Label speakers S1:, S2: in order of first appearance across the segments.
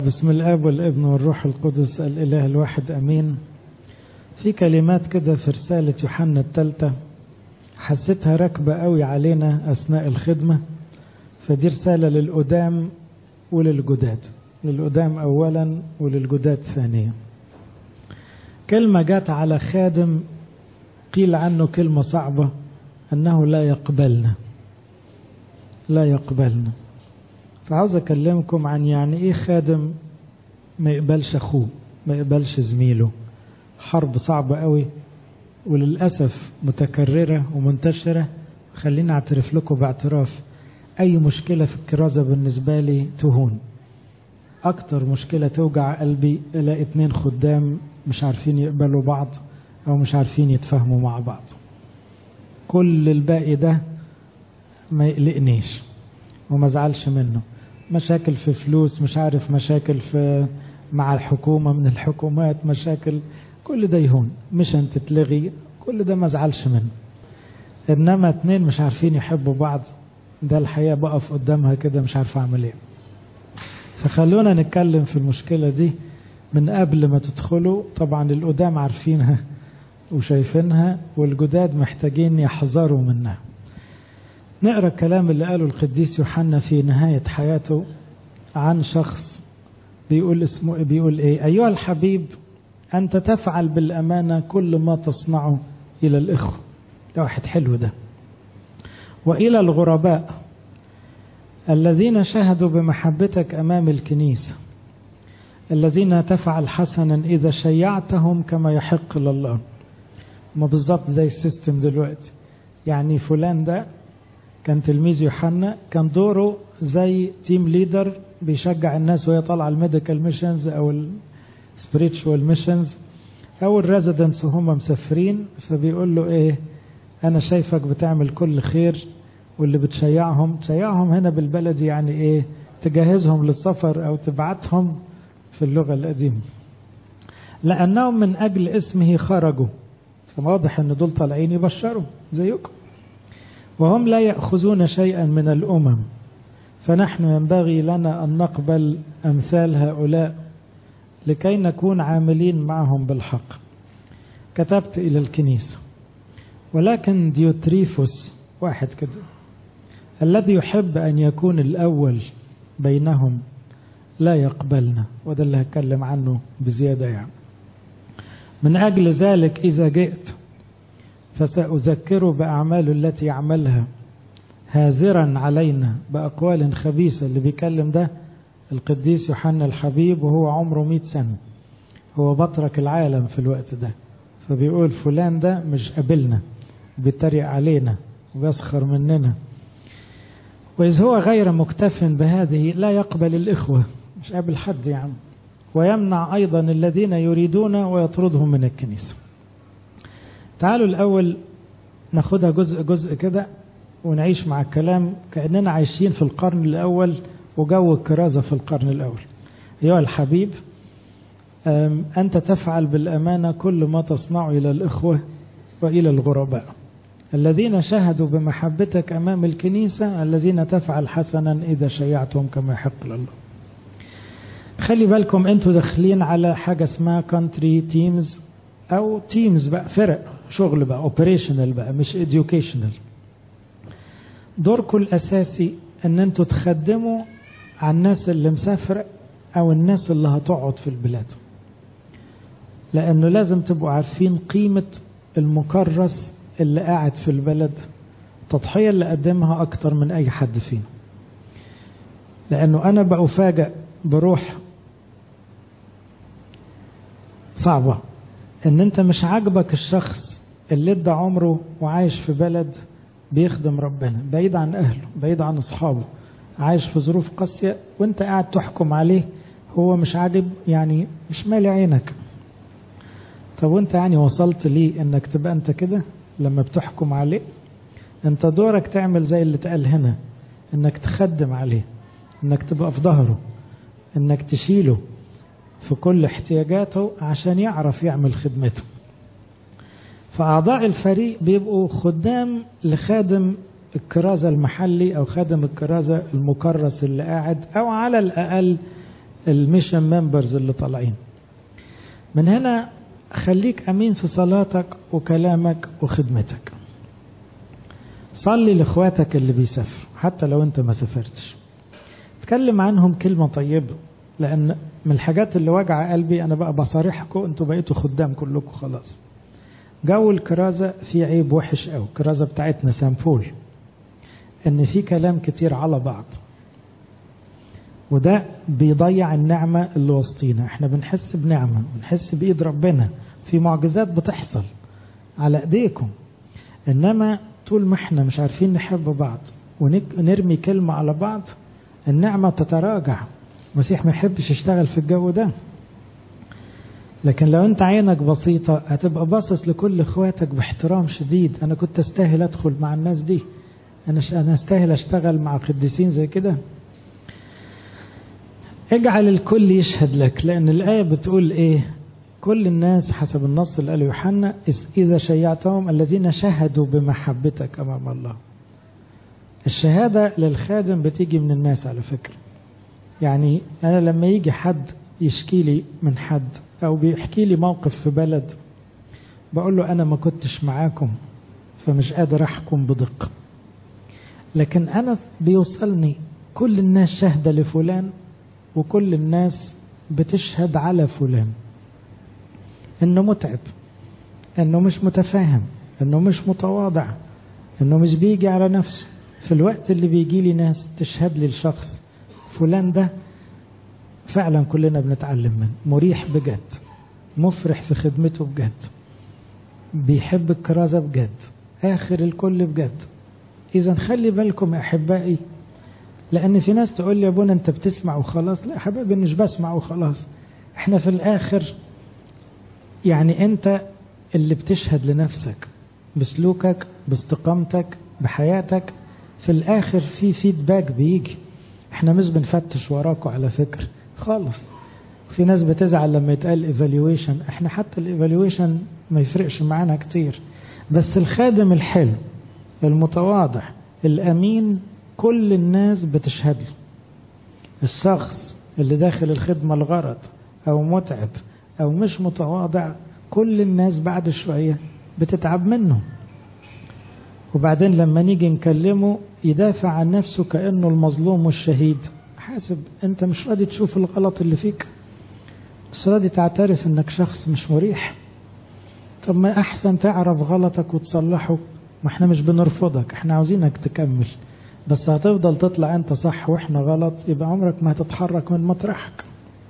S1: بسم الاب والابن والروح القدس الاله الواحد امين في كلمات كده في رساله يوحنا الثالثه حسيتها راكبه قوي علينا اثناء الخدمه فدي رساله للقدام وللجداد للقدام اولا وللجداد ثانيا كلمه جت على خادم قيل عنه كلمه صعبه انه لا يقبلنا لا يقبلنا فعاوز اكلمكم عن يعني ايه خادم ما يقبلش اخوه ما يقبلش زميله حرب صعبة قوي وللأسف متكررة ومنتشرة خليني أعترف لكم باعتراف أي مشكلة في الكرازة بالنسبة لي تهون أكتر مشكلة توجع قلبي ألاقي اتنين خدام مش عارفين يقبلوا بعض أو مش عارفين يتفاهموا مع بعض كل الباقي ده ما يقلقنيش وما زعلش منه مشاكل في فلوس مش عارف مشاكل في مع الحكومة من الحكومات مشاكل كل ده يهون مش انت تلغي كل ده ما زعلش منه انما اتنين مش عارفين يحبوا بعض ده الحقيقة بقف قدامها كده مش عارف اعمل ايه فخلونا نتكلم في المشكلة دي من قبل ما تدخلوا طبعا القدام عارفينها وشايفينها والجداد محتاجين يحذروا منها نقرا الكلام اللي قاله القديس يوحنا في نهاية حياته عن شخص بيقول اسمه بيقول ايه ايها الحبيب انت تفعل بالامانه كل ما تصنعه الى الاخوه ده واحد حلو ده والى الغرباء الذين شهدوا بمحبتك امام الكنيسه الذين تفعل حسنا اذا شيعتهم كما يحق لله ما بالظبط زي السيستم دلوقتي يعني فلان ده كان تلميذ يوحنا كان دوره زي تيم ليدر بيشجع الناس وهي طالعه الميديكال ميشنز او السبريتشوال ميشنز او الريزيدنتس وهم مسافرين فبيقول له ايه انا شايفك بتعمل كل خير واللي بتشيعهم تشيعهم هنا بالبلدي يعني ايه تجهزهم للسفر او تبعتهم في اللغه القديمه لانهم من اجل اسمه خرجوا فواضح ان دول طالعين يبشروا زيكم وهم لا ياخذون شيئا من الامم فنحن ينبغي لنا ان نقبل امثال هؤلاء لكي نكون عاملين معهم بالحق كتبت الى الكنيسه ولكن ديوتريفوس واحد كده الذي يحب ان يكون الاول بينهم لا يقبلنا وده اللي هتكلم عنه بزياده يعني من اجل ذلك اذا جئت فساذكره باعماله التي يعملها هاذرا علينا بأقوال خبيثة اللي بيكلم ده القديس يوحنا الحبيب وهو عمره مئة سنة هو بطرك العالم في الوقت ده فبيقول فلان ده مش قابلنا بيتريق علينا وبيسخر مننا وإذ هو غير مكتف بهذه لا يقبل الإخوة مش قابل حد يعني ويمنع أيضا الذين يريدون ويطردهم من الكنيسة تعالوا الأول ناخدها جزء جزء كده ونعيش مع الكلام كأننا عايشين في القرن الأول وجو الكرازة في القرن الأول أيها الحبيب أنت تفعل بالأمانة كل ما تصنع إلى الإخوة وإلى الغرباء الذين شهدوا بمحبتك أمام الكنيسة الذين تفعل حسنا إذا شيعتهم كما يحق لله خلي بالكم أنتوا داخلين على حاجة اسمها كونتري تيمز أو تيمز بقى فرق شغل بقى اوبريشنال بقى مش educational دوركم الأساسي أن أنتوا تخدموا على الناس اللي مسافرة أو الناس اللي هتقعد في البلاد لأنه لازم تبقوا عارفين قيمة المكرس اللي قاعد في البلد التضحية اللي قدمها أكتر من أي حد فينا لأنه أنا بأفاجأ بروح صعبة إن أنت مش عاجبك الشخص اللي ادى عمره وعايش في بلد بيخدم ربنا بعيد عن أهله بعيد عن أصحابه عايش في ظروف قاسية وانت قاعد تحكم عليه هو مش عاجب يعني مش مالي عينك طب وانت يعني وصلت ليه انك تبقى انت كده لما بتحكم عليه انت دورك تعمل زي اللي اتقال هنا انك تخدم عليه انك تبقى في ظهره انك تشيله في كل احتياجاته عشان يعرف يعمل خدمته فأعضاء الفريق بيبقوا خدام لخادم الكرازة المحلي أو خادم الكرازة المكرس اللي قاعد أو على الأقل الميشن ممبرز اللي طالعين من هنا خليك أمين في صلاتك وكلامك وخدمتك صلي لإخواتك اللي بيسافروا حتى لو أنت ما سافرتش اتكلم عنهم كلمة طيبة لأن من الحاجات اللي وجع قلبي أنا بقى بصارحكم أنتوا بقيتوا خدام كلكم خلاص جو الكرازة في عيب وحش قوي الكرازة بتاعتنا سامبول ان في كلام كتير على بعض وده بيضيع النعمة اللي وسطينا احنا بنحس بنعمة بنحس بإيد ربنا في معجزات بتحصل على ايديكم انما طول ما احنا مش عارفين نحب بعض ونرمي كلمة على بعض النعمة تتراجع المسيح ما يحبش يشتغل في الجو ده لكن لو انت عينك بسيطة هتبقى باصص لكل اخواتك باحترام شديد انا كنت استاهل ادخل مع الناس دي انا انا استاهل اشتغل مع قديسين زي كده اجعل الكل يشهد لك لان الايه بتقول ايه كل الناس حسب النص اللي قاله يوحنا اذا شيعتهم الذين شهدوا بمحبتك امام الله الشهاده للخادم بتيجي من الناس على فكره يعني انا لما يجي حد يشكي لي من حد او بيحكي لي موقف في بلد بقول له انا ما كنتش معاكم فمش قادر احكم بدقه لكن انا بيوصلني كل الناس شاهده لفلان وكل الناس بتشهد على فلان انه متعب انه مش متفاهم انه مش متواضع انه مش بيجي على نفسه في الوقت اللي بيجي لي ناس تشهد لي الشخص فلان ده فعلا كلنا بنتعلم منه مريح بجد مفرح في خدمته بجد بيحب الكرازة بجد آخر الكل بجد إذا خلي بالكم يا أحبائي لأن في ناس تقول لي يا ابونا أنت بتسمع وخلاص لا يا حبيبي مش بسمع وخلاص احنا في الآخر يعني أنت اللي بتشهد لنفسك بسلوكك باستقامتك بحياتك في الآخر في فيدباك بيجي احنا مش بنفتش وراكوا على فكرة خالص في ناس بتزعل لما يتقال ايفالويشن احنا حتى الايفالويشن ما يفرقش معانا كتير بس الخادم الحلو المتواضع الامين كل الناس بتشهد له الشخص اللي داخل الخدمة الغرض او متعب او مش متواضع كل الناس بعد شوية بتتعب منه وبعدين لما نيجي نكلمه يدافع عن نفسه كأنه المظلوم والشهيد حاسب انت مش راضي تشوف الغلط اللي فيك مش راضي تعترف انك شخص مش مريح طب ما احسن تعرف غلطك وتصلحه ما احنا مش بنرفضك احنا عاوزينك تكمل بس هتفضل تطلع انت صح واحنا غلط يبقى عمرك ما هتتحرك من مطرحك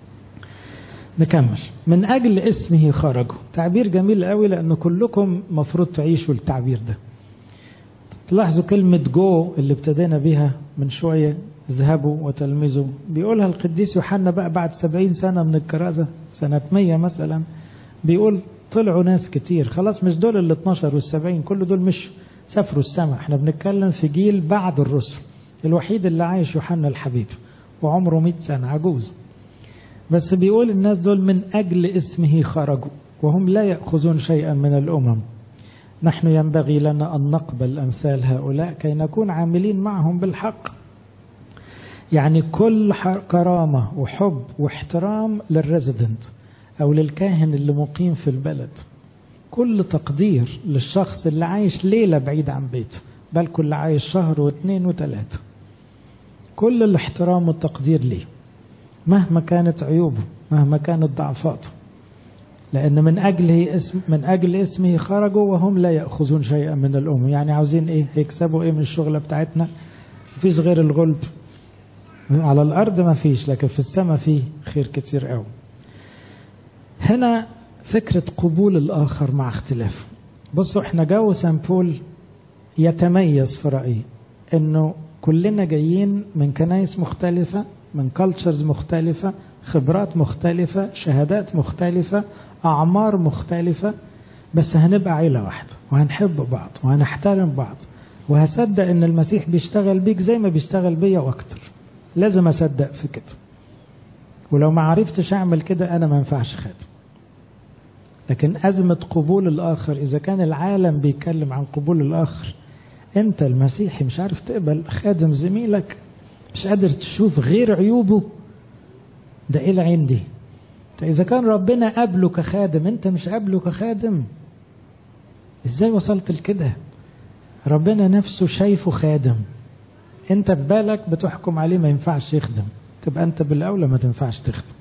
S1: نكمل من اجل اسمه خرجوا تعبير جميل قوي لان كلكم مفروض تعيشوا التعبير ده تلاحظوا كلمة جو اللي ابتدينا بيها من شوية اذهبوا وتلمذوا بيقولها القديس يوحنا بقى بعد سبعين سنة من الكرازة سنة مية مثلا بيقول طلعوا ناس كتير خلاص مش دول ال 12 والسبعين كل دول مش سافروا السماء احنا بنتكلم في جيل بعد الرسل الوحيد اللي عايش يوحنا الحبيب وعمره 100 سنة عجوز بس بيقول الناس دول من أجل اسمه خرجوا وهم لا يأخذون شيئا من الأمم نحن ينبغي لنا أن نقبل أمثال هؤلاء كي نكون عاملين معهم بالحق يعني كل كرامة وحب واحترام للريزيدنت أو للكاهن اللي مقيم في البلد كل تقدير للشخص اللي عايش ليلة بعيد عن بيته بل كل عايش شهر واثنين وثلاثة كل الاحترام والتقدير ليه مهما كانت عيوبه مهما كانت ضعفاته لأن من أجله اسم من أجل اسمه خرجوا وهم لا يأخذون شيئا من الأمم يعني عاوزين إيه يكسبوا إيه من الشغلة بتاعتنا مفيش غير الغلب على الأرض ما فيش لكن في السماء فيه خير كتير قوي هنا فكرة قبول الآخر مع اختلافه بصوا احنا جو سامبول يتميز في رأيي انه كلنا جايين من كنايس مختلفة من كالتشرز مختلفة خبرات مختلفة شهادات مختلفة أعمار مختلفة بس هنبقى عيلة واحدة وهنحب بعض وهنحترم بعض وهصدق ان المسيح بيشتغل بيك زي ما بيشتغل بيا واكتر لازم اصدق في كده ولو ما عرفتش اعمل كده انا ما ينفعش خادم لكن أزمة قبول الآخر إذا كان العالم بيتكلم عن قبول الآخر أنت المسيحي مش عارف تقبل خادم زميلك مش قادر تشوف غير عيوبه ده ايه العين دي فاذا كان ربنا قابله كخادم انت مش قابله كخادم ازاي وصلت لكده ربنا نفسه شايفه خادم انت ببالك بتحكم عليه ما ينفعش يخدم تبقى انت بالاولى ما تنفعش تخدم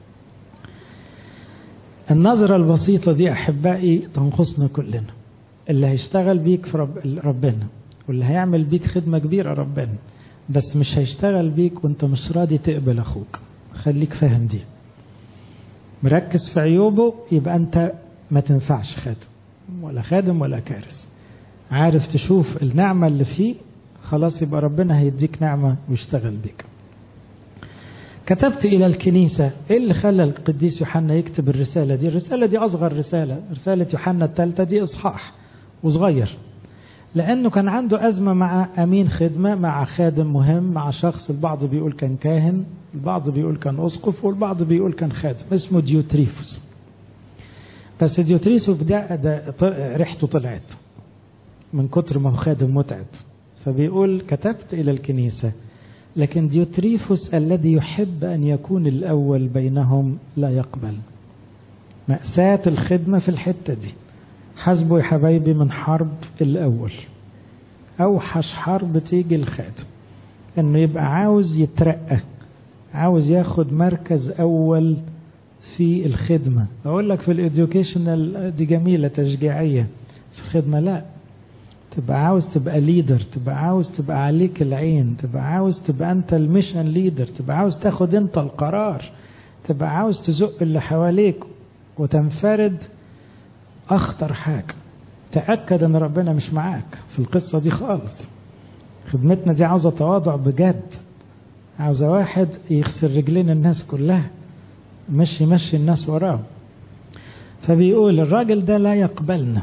S1: النظرة البسيطة دي أحبائي تنقصنا كلنا اللي هيشتغل بيك في رب ربنا واللي هيعمل بيك خدمة كبيرة ربنا بس مش هيشتغل بيك وانت مش راضي تقبل أخوك خليك فاهم دي مركز في عيوبه يبقى انت ما تنفعش خادم ولا خادم ولا كارث عارف تشوف النعمة اللي فيه خلاص يبقى ربنا هيديك نعمة ويشتغل بيك كتبت إلى الكنيسة إيه اللي خلى القديس يوحنا يكتب الرسالة دي الرسالة دي أصغر رسالة رسالة يوحنا الثالثة دي إصحاح وصغير لأنه كان عنده أزمة مع أمين خدمة مع خادم مهم مع شخص البعض بيقول كان كاهن البعض بيقول كان أسقف والبعض بيقول كان خادم اسمه ديوتريفوس بس ديوتريفوس ده, ده ريحته طلعت من كتر ما هو خادم متعب فبيقول كتبت إلى الكنيسة لكن ديوتريفوس الذي يحب أن يكون الأول بينهم لا يقبل مأساة الخدمة في الحتة دي حسبوا يا حبايبي من حرب الأول أوحش حرب تيجي الخادم إنه يبقى عاوز يترقى عاوز ياخد مركز أول في الخدمة أقول لك في الإديوكيشنال دي جميلة تشجيعية بس في الخدمة لا تبقى عاوز تبقى ليدر تبقى عاوز تبقى عليك العين تبقى عاوز تبقى انت الميشن ليدر تبقى عاوز تاخد انت القرار تبقى عاوز تزق اللي حواليك وتنفرد اخطر حاجة تأكد ان ربنا مش معاك في القصة دي خالص خدمتنا دي عاوزة تواضع بجد عاوزة واحد يغسل رجلين الناس كلها مش يمشي الناس وراه فبيقول الراجل ده لا يقبلنا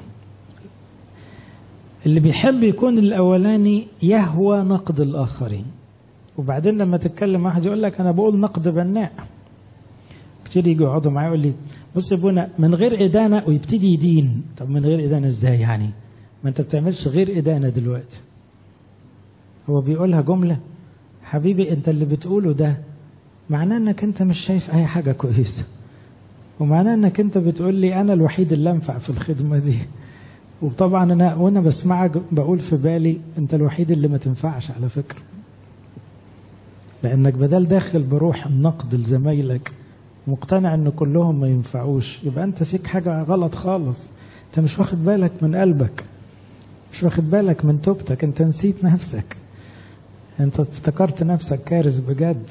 S1: اللي بيحب يكون الأولاني يهوى نقد الآخرين وبعدين لما تتكلم واحد يقول لك أنا بقول نقد بناء كتير يجوا يقعدوا معايا يقول لي بص يا ابونا من غير إدانة ويبتدي يدين طب من غير إدانة إزاي يعني ما أنت بتعملش غير إدانة دلوقتي هو بيقولها جملة حبيبي أنت اللي بتقوله ده معناه أنك أنت مش شايف أي حاجة كويسة ومعناه أنك أنت بتقول لي أنا الوحيد اللي أنفع في الخدمة دي وطبعا انا وانا بسمعك بقول في بالي انت الوحيد اللي ما تنفعش على فكره لانك بدل داخل بروح النقد لزمايلك مقتنع ان كلهم ما ينفعوش يبقى انت فيك حاجه غلط خالص انت مش واخد بالك من قلبك مش واخد بالك من توبتك انت نسيت نفسك انت افتكرت نفسك كارث بجد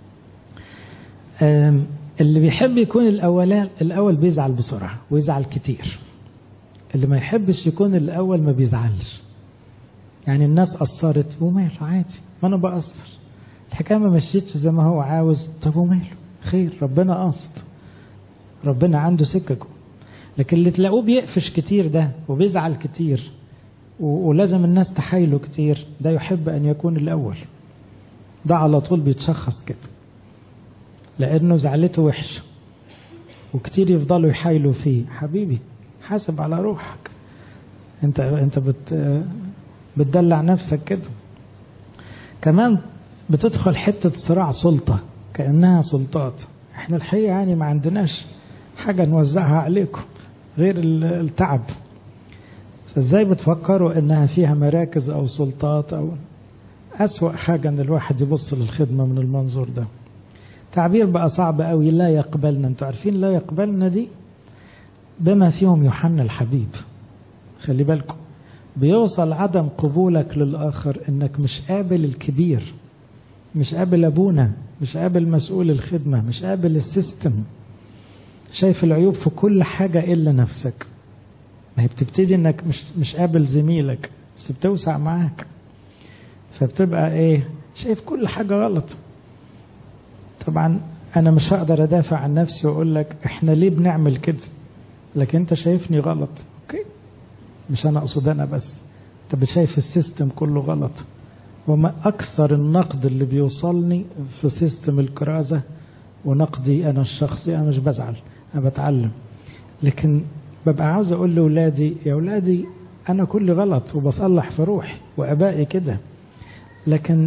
S1: اللي بيحب يكون الاولان الاول بيزعل بسرعه ويزعل كتير اللي ما يحبش يكون الأول ما بيزعلش يعني الناس قصرت وماله عادي ما أنا بقصر الحكاية ما مشيتش زي ما هو عاوز طب وماله خير ربنا قصد ربنا عنده سككه لكن اللي تلاقوه بيقفش كتير ده وبيزعل كتير ولازم الناس تحايله كتير ده يحب أن يكون الأول ده على طول بيتشخص كده لأنه زعلته وحشة وكتير يفضلوا يحايلوا فيه حبيبي حاسب على روحك انت انت بت بتدلع نفسك كده كمان بتدخل حتة صراع سلطة كأنها سلطات احنا الحقيقة يعني ما عندناش حاجة نوزعها عليكم غير التعب ازاي بتفكروا انها فيها مراكز او سلطات او اسوأ حاجة ان الواحد يبص للخدمة من المنظور ده تعبير بقى صعب قوي لا يقبلنا انتوا عارفين لا يقبلنا دي بما فيهم يوحنا الحبيب خلي بالكم بيوصل عدم قبولك للآخر انك مش قابل الكبير مش قابل ابونا مش قابل مسؤول الخدمة مش قابل السيستم شايف العيوب في كل حاجة إلا نفسك ما هي بتبتدي انك مش مش قابل زميلك بس بتوسع معاك فبتبقى ايه شايف كل حاجة غلط طبعا انا مش هقدر ادافع عن نفسي واقول لك احنا ليه بنعمل كده لكن انت شايفني غلط اوكي مش انا اقصد انا بس انت شايف السيستم كله غلط وما اكثر النقد اللي بيوصلني في سيستم الكرازة ونقدي انا الشخصي انا مش بزعل انا بتعلم لكن ببقى عاوز اقول لاولادي يا اولادي انا كل غلط وبصلح في روحي وابائي كده لكن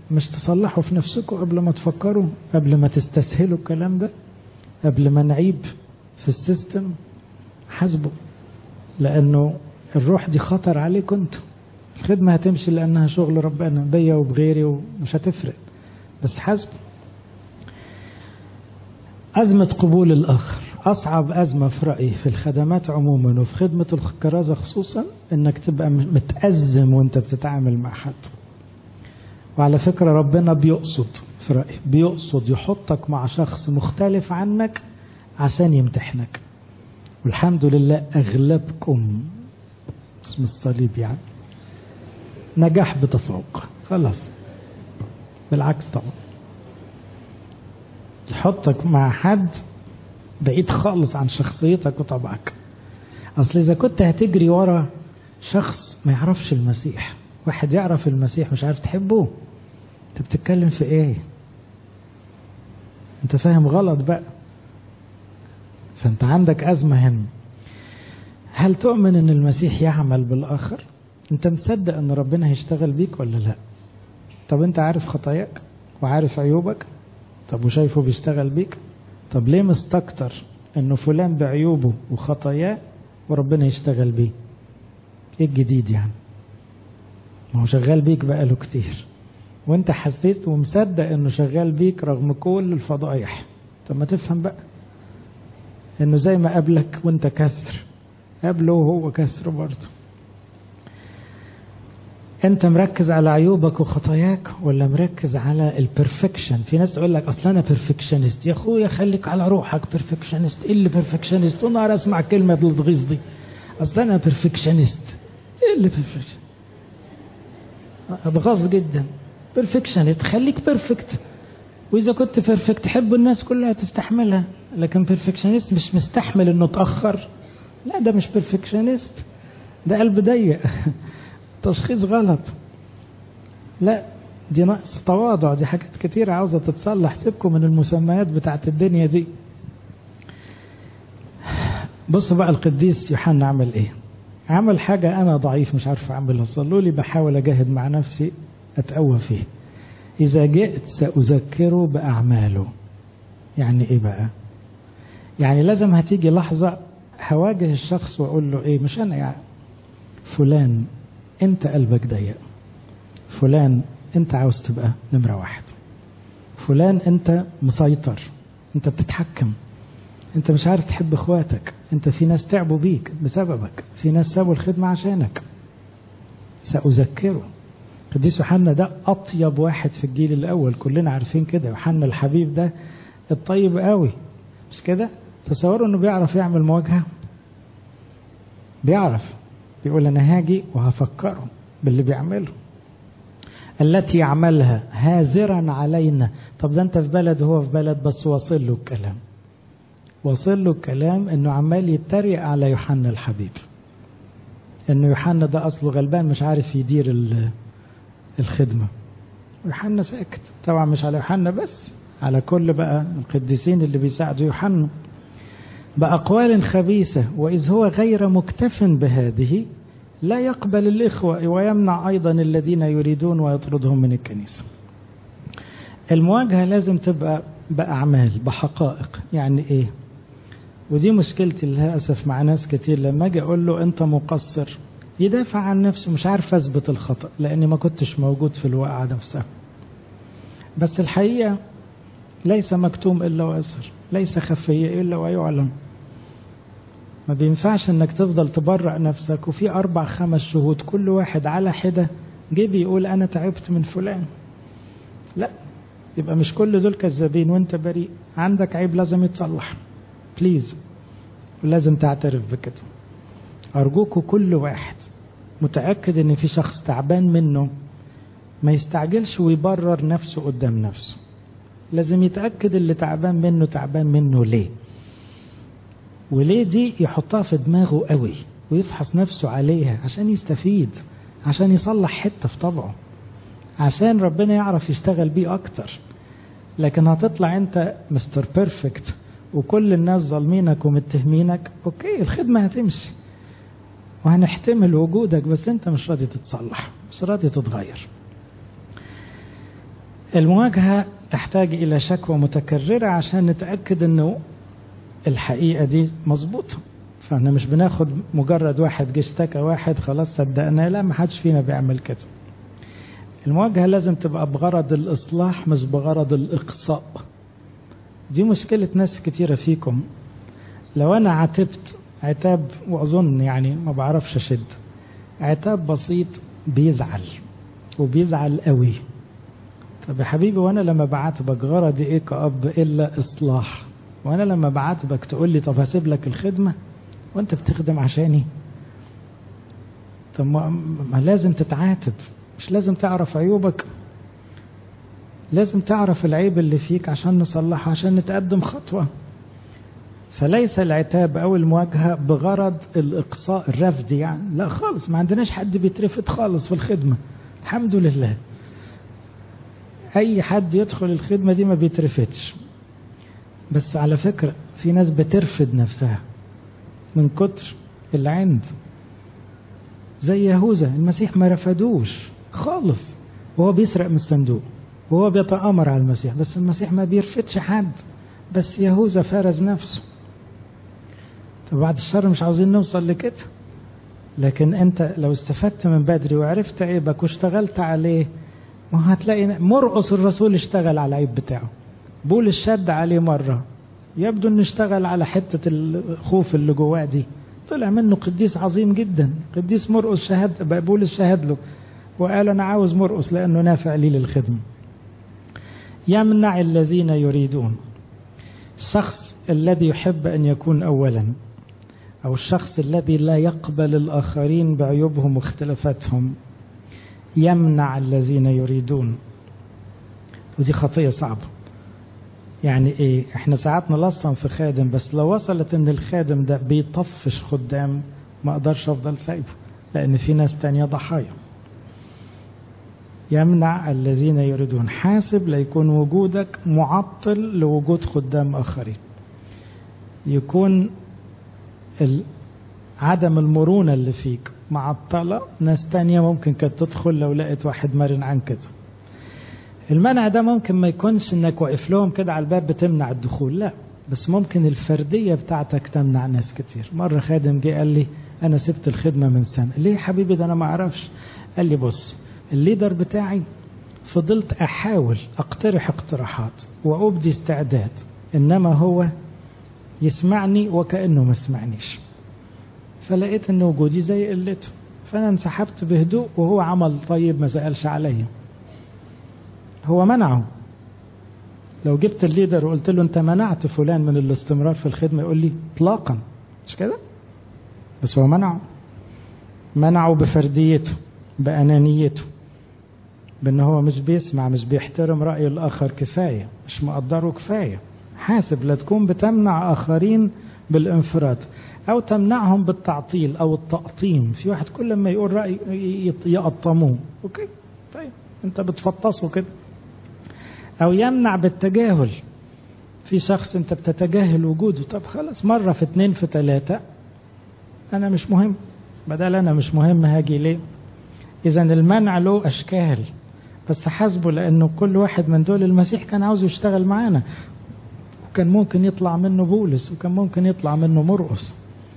S1: مش تصلحوا في نفسكم قبل ما تفكروا قبل ما تستسهلوا الكلام ده قبل ما نعيب في السيستم حاسبوا لأنه الروح دي خطر عليكم انتوا الخدمة هتمشي لأنها شغل ربنا بيا وبغيري ومش هتفرق بس حاسبوا أزمة قبول الآخر أصعب أزمة في رأيي في الخدمات عموما وفي خدمة الكرازة خصوصا إنك تبقى متأزم وأنت بتتعامل مع حد وعلى فكرة ربنا بيقصد في رأيي بيقصد يحطك مع شخص مختلف عنك عشان يمتحنك والحمد لله أغلبكم اسم الصليب يعني نجاح بتفوق خلاص بالعكس طبعا يحطك مع حد بعيد خالص عن شخصيتك وطبعك اصل اذا كنت هتجري ورا شخص ما يعرفش المسيح واحد يعرف المسيح مش عارف تحبه انت بتتكلم في ايه انت فاهم غلط بقى فانت عندك ازمه هنا هل تؤمن ان المسيح يعمل بالاخر انت مصدق ان ربنا هيشتغل بيك ولا لا طب انت عارف خطاياك وعارف عيوبك طب وشايفه بيشتغل بيك طب ليه مستكتر انه فلان بعيوبه وخطاياه وربنا يشتغل بيه ايه الجديد يعني ما هو شغال بيك بقاله كتير وانت حسيت ومصدق انه شغال بيك رغم كل الفضايح طب ما تفهم بقى انه زي ما قابلك وانت كسر قابله وهو كسر برضه انت مركز على عيوبك وخطاياك ولا مركز على البرفكشن في ناس تقول لك اصل انا بيرفكشنست يا اخويا خليك على روحك بيرفكشنست ايه اللي بيرفكشنست ونهار اسمع كلمه التغيظ دي اصل انا بيرفكشنست ايه اللي بيرفكشن اتغاظ جدا بيرفكشنست خليك بيرفكت واذا كنت بيرفكت تحب الناس كلها تستحملها لكن بيرفكشنست مش مستحمل انه اتاخر لا ده مش بيرفكشنست ده قلب ضيق تشخيص غلط لا دي نقص تواضع دي حاجات كتير عاوزة تتصلح سيبكم من المسميات بتاعت الدنيا دي بصوا بقى القديس يوحنا عمل ايه عمل حاجة أنا ضعيف مش عارف أعملها صلوا لي بحاول أجاهد مع نفسي أتقوى فيه إذا جئت سأذكره بأعماله يعني إيه بقى يعني لازم هتيجي لحظة هواجه الشخص وأقول له إيه مش أنا يعني فلان انت قلبك ضيق فلان انت عاوز تبقى نمرة واحد فلان انت مسيطر انت بتتحكم انت مش عارف تحب اخواتك انت في ناس تعبوا بيك بسببك في ناس سابوا الخدمة عشانك سأذكره قديس يوحنا ده أطيب واحد في الجيل الأول كلنا عارفين كده يوحنا الحبيب ده الطيب قوي مش كده تصوروا انه بيعرف يعمل مواجهة بيعرف بيقول أنا هاجي وهفكره باللي بيعمله التي يعملها هاذرا علينا طب ده انت في بلد وهو في بلد بس واصل له الكلام واصل له الكلام انه عمال يتريق على يوحنا الحبيب انه يوحنا ده اصله غلبان مش عارف يدير الخدمه يوحنا ساكت طبعا مش على يوحنا بس على كل بقى القديسين اللي بيساعدوا يوحنا بأقوال خبيثة وإذ هو غير مكتف بهذه لا يقبل الإخوة ويمنع أيضا الذين يريدون ويطردهم من الكنيسة المواجهة لازم تبقى بأعمال بحقائق يعني إيه ودي مشكلتي للأسف مع ناس كتير لما أجي أقول له أنت مقصر يدافع عن نفسه مش عارف أثبت الخطأ لأني ما كنتش موجود في الواقعة نفسها بس الحقيقة ليس مكتوم إلا وأسر ليس خفية إلا ويعلم ما بينفعش انك تفضل تبرأ نفسك وفي اربع خمس شهود كل واحد على حدة جه بيقول انا تعبت من فلان لا يبقى مش كل دول كذابين وانت بريء عندك عيب لازم يتصلح بليز ولازم تعترف بكده ارجوكوا كل واحد متأكد ان في شخص تعبان منه ما يستعجلش ويبرر نفسه قدام نفسه لازم يتأكد اللي تعبان منه تعبان منه ليه وليه دي يحطها في دماغه قوي ويفحص نفسه عليها عشان يستفيد عشان يصلح حتة في طبعه عشان ربنا يعرف يشتغل بيه أكتر لكن هتطلع أنت مستر بيرفكت وكل الناس ظالمينك ومتهمينك أوكي الخدمة هتمشي وهنحتمل وجودك بس أنت مش راضي تتصلح مش راضي تتغير المواجهة تحتاج إلى شكوى متكررة عشان نتأكد أنه الحقيقة دي مظبوطة فاحنا مش بناخد مجرد واحد جه اشتكى واحد خلاص صدقناه لا ما حدش فينا بيعمل كده المواجهة لازم تبقى بغرض الإصلاح مش بغرض الإقصاء دي مشكلة ناس كتيرة فيكم لو أنا عاتبت عتاب وأظن يعني ما بعرفش أشد عتاب بسيط بيزعل وبيزعل قوي طب يا حبيبي وانا لما بعاتبك غرضي ايه كأب الا اصلاح وانا لما بعاتبك تقول لي طب هسيب لك الخدمة وانت بتخدم عشاني طب ما, ما لازم تتعاتب مش لازم تعرف عيوبك لازم تعرف العيب اللي فيك عشان نصلحه عشان نتقدم خطوة فليس العتاب او المواجهة بغرض الاقصاء الرفض يعني لا خالص ما عندناش حد بيترفض خالص في الخدمة الحمد لله اي حد يدخل الخدمة دي ما بيترفضش بس على فكرة في ناس بترفض نفسها من كتر العند زي يهوذا المسيح ما رفضوش خالص وهو بيسرق من الصندوق وهو بيتآمر على المسيح بس المسيح ما بيرفضش حد بس يهوذا فرز نفسه طب بعد الشر مش عاوزين نوصل لكده لكن انت لو استفدت من بدري وعرفت عيبك واشتغلت عليه ما هتلاقي مرقص الرسول اشتغل على العيب بتاعه بولس شد عليه مرة يبدو انه اشتغل على حتة الخوف اللي جواه دي طلع منه قديس عظيم جدا قديس مرقص شهد بولس شهد له وقال انا عاوز مرقص لانه نافع لي للخدمة يمنع الذين يريدون الشخص الذي يحب ان يكون اولا او الشخص الذي لا يقبل الاخرين بعيوبهم واختلافاتهم يمنع الذين يريدون ودي خطيه صعبه يعني ايه احنا ساعات نلصم في خادم بس لو وصلت ان الخادم ده بيطفش خدام ما اقدرش افضل سايبه لان في ناس تانية ضحايا يمنع الذين يريدون حاسب ليكون وجودك معطل لوجود خدام اخرين يكون عدم المرونة اللي فيك معطلة ناس تانية ممكن كانت تدخل لو لقيت واحد مرن عن كده المنع ده ممكن ما يكونش انك واقف لهم كده على الباب بتمنع الدخول لا بس ممكن الفردية بتاعتك تمنع ناس كتير مرة خادم جه قال لي انا سبت الخدمة من سنة ليه يا حبيبي ده انا ما اعرفش قال لي بص الليدر بتاعي فضلت احاول اقترح اقتراحات وابدي استعداد انما هو يسمعني وكأنه ما سمعنيش فلقيت ان وجودي زي قلته فانا انسحبت بهدوء وهو عمل طيب ما سألش عليا هو منعه لو جبت الليدر وقلت له انت منعت فلان من الاستمرار في الخدمة يقول لي اطلاقا مش كده بس هو منعه منعه بفرديته بأنانيته بأن هو مش بيسمع مش بيحترم رأي الآخر كفاية مش مقدره كفاية حاسب لا تكون بتمنع آخرين بالانفراد أو تمنعهم بالتعطيل أو التقطيم في واحد كل ما يقول رأي يقطموه أوكي طيب أنت بتفطسه كده أو يمنع بالتجاهل في شخص أنت بتتجاهل وجوده طب خلاص مرة في اتنين في تلاتة أنا مش مهم بدل أنا مش مهم هاجي ليه إذا المنع له أشكال بس حاسبه لأنه كل واحد من دول المسيح كان عاوز يشتغل معانا وكان ممكن يطلع منه بولس وكان ممكن يطلع منه مرقس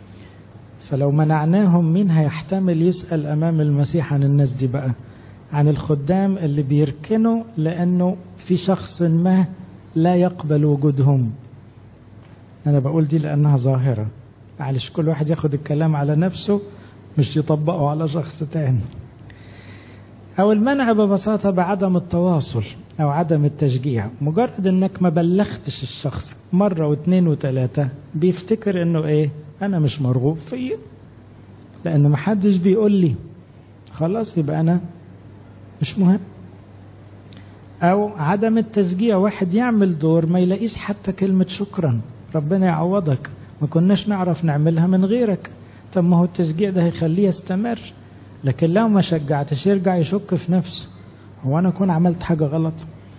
S1: فلو منعناهم مين هيحتمل يسأل أمام المسيح عن الناس دي بقى عن الخدام اللي بيركنوا لأنه في شخص ما لا يقبل وجودهم أنا بقول دي لأنها ظاهرة معلش كل واحد ياخد الكلام على نفسه مش يطبقه على شخص تاني أو المنع ببساطة بعدم التواصل أو عدم التشجيع مجرد أنك ما بلغتش الشخص مرة واثنين وثلاثة بيفتكر أنه إيه أنا مش مرغوب فيه لأن ما حدش بيقول لي خلاص يبقى أنا مش مهم أو عدم التشجيع واحد يعمل دور ما يلاقيش حتى كلمة شكرا ربنا يعوضك ما كناش نعرف نعملها من غيرك طب ما هو التشجيع ده هيخليه يستمر لكن لو ما شجعتش يرجع يشك في نفسه هو انا اكون عملت حاجه غلط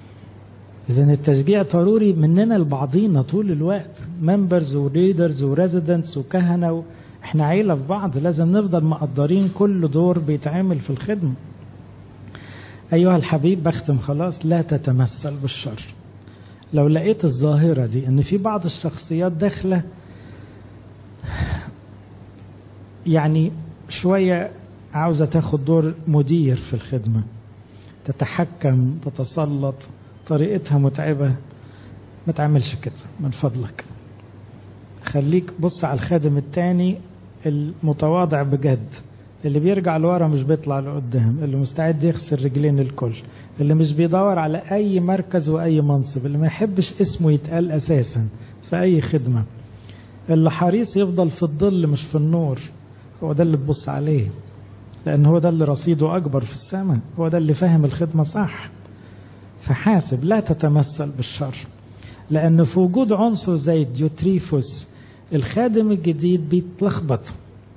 S1: اذا التشجيع ضروري مننا لبعضينا طول الوقت ممبرز وليدرز وريزيدنتس وكهنه و... احنا عيله في بعض لازم نفضل مقدرين كل دور بيتعمل في الخدمه أيها الحبيب بختم خلاص لا تتمثل بالشر لو لقيت الظاهرة دي ان في بعض الشخصيات داخلة يعني شوية عاوزة تاخد دور مدير في الخدمة تتحكم تتسلط طريقتها متعبة ما تعملش كده من فضلك خليك بص على الخادم التاني المتواضع بجد اللي بيرجع لورا مش بيطلع لقدام اللي مستعد يخسر رجلين الكل اللي مش بيدور على اي مركز واي منصب اللي ما يحبش اسمه يتقال اساسا في اي خدمة اللي حريص يفضل في الظل مش في النور هو ده اللي تبص عليه لان هو ده اللي رصيده اكبر في السماء هو ده اللي فاهم الخدمة صح فحاسب لا تتمثل بالشر لان في وجود عنصر زي ديوتريفوس الخادم الجديد بيتلخبط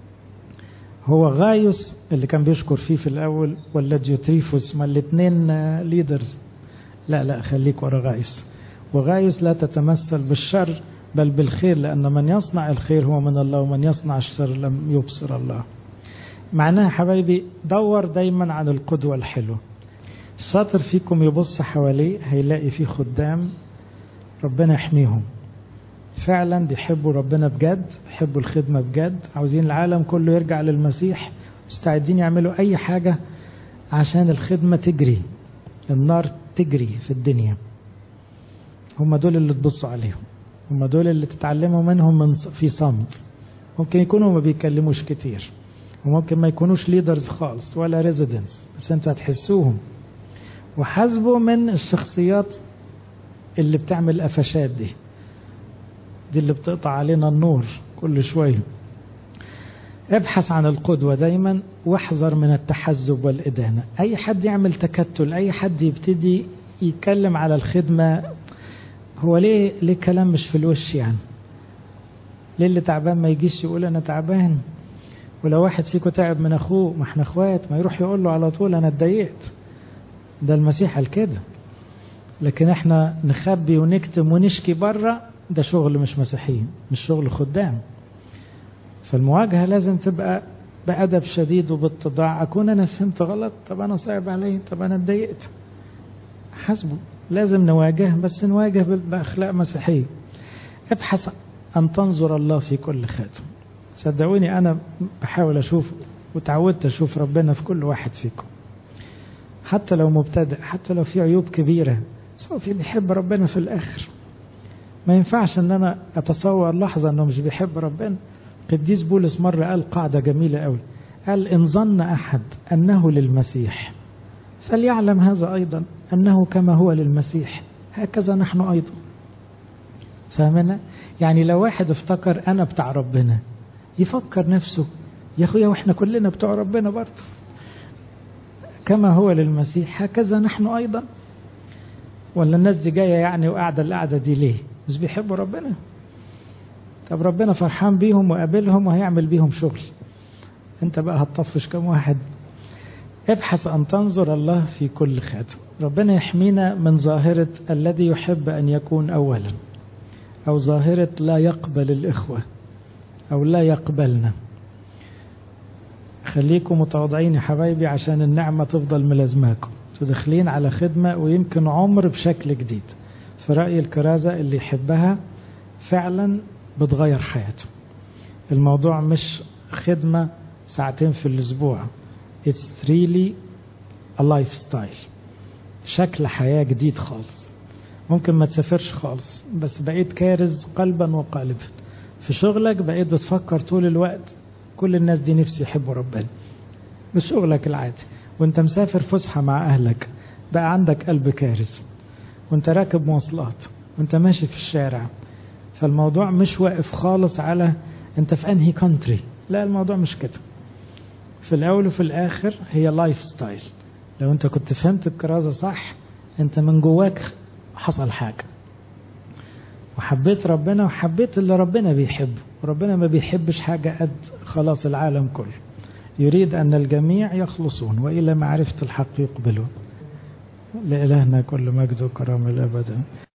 S1: هو غايوس اللي كان بيشكر فيه في الأول ولا ديوتريفوس ما الاثنين ليدرز لا لا خليك ورا غايوس وغايوس لا تتمثل بالشر بل بالخير لأن من يصنع الخير هو من الله ومن يصنع الشر لم يبصر الله معناها حبايبي دور دايما عن القدوة الحلوة الشاطر فيكم يبص حواليه هيلاقي فيه خدام ربنا يحميهم فعلا بيحبوا ربنا بجد بيحبوا الخدمة بجد عاوزين العالم كله يرجع للمسيح مستعدين يعملوا أي حاجة عشان الخدمة تجري النار تجري في الدنيا هم دول اللي تبصوا عليهم هم دول اللي تتعلموا منهم من في صمت ممكن يكونوا ما بيتكلموش كتير وممكن ما يكونوش ليدرز خالص ولا ريزيدنس بس انتوا هتحسوهم وحاسبوا من الشخصيات اللي بتعمل قفشات دي دي اللي بتقطع علينا النور كل شوية ابحث عن القدوة دايما واحذر من التحزب والإدانة أي حد يعمل تكتل أي حد يبتدي يتكلم على الخدمة هو ليه ليه كلام مش في الوش يعني ليه اللي تعبان ما يجيش يقول أنا تعبان ولو واحد فيكم تعب من أخوه ما احنا اخوات ما يروح يقول له على طول أنا اتضايقت ده المسيح قال كده لكن احنا نخبي ونكتم ونشكي بره ده شغل مش مسيحيين مش شغل خدام فالمواجهة لازم تبقى بأدب شديد وباتضاع أكون أنا فهمت غلط طب أنا صعب علي طب أنا اتضايقت حسبه لازم نواجه بس نواجه بأخلاق مسيحية ابحث أن تنظر الله في كل خاتم صدقوني أنا بحاول أشوف وتعودت أشوف ربنا في كل واحد فيكم حتى لو مبتدئ حتى لو في عيوب كبيرة بس هو في بيحب ربنا في الآخر ما ينفعش ان انا اتصور لحظة انه مش بيحب ربنا قديس بولس مرة قال قاعدة جميلة قوي قال ان ظن احد انه للمسيح فليعلم هذا ايضا انه كما هو للمسيح هكذا نحن ايضا فاهمنا يعني لو واحد افتكر انا بتاع ربنا يفكر نفسه يا اخويا واحنا كلنا بتوع ربنا برضه كما هو للمسيح هكذا نحن ايضا ولا الناس دي جايه يعني وقاعده القعده دي ليه مش بيحبوا ربنا طب ربنا فرحان بيهم وقابلهم وهيعمل بيهم شغل انت بقى هتطفش كم واحد ابحث أن تنظر الله في كل خاتم ربنا يحمينا من ظاهرة الذي يحب أن يكون أولا أو ظاهرة لا يقبل الإخوة أو لا يقبلنا خليكم متواضعين يا حبايبي عشان النعمة تفضل ملازماكم تدخلين على خدمة ويمكن عمر بشكل جديد في رأي الكرازة اللي يحبها فعلا بتغير حياته الموضوع مش خدمة ساعتين في الأسبوع It's really a lifestyle شكل حياة جديد خالص ممكن ما تسافرش خالص بس بقيت كارز قلبا وقالبا في شغلك بقيت بتفكر طول الوقت كل الناس دي نفسي يحبوا ربنا مش شغلك العادي وانت مسافر فسحة مع أهلك بقى عندك قلب كارز وانت راكب مواصلات وانت ماشي في الشارع فالموضوع مش واقف خالص على انت في انهي كونتري لا الموضوع مش كده في الاول وفي الاخر هي لايف ستايل لو انت كنت فهمت الكرازة صح انت من جواك حصل حاجة وحبيت ربنا وحبيت اللي ربنا بيحبه وربنا ما بيحبش حاجة قد خلاص العالم كله يريد أن الجميع يخلصون وإلى معرفة الحق يقبلون لإلهنا كل مجد وكرم الأبد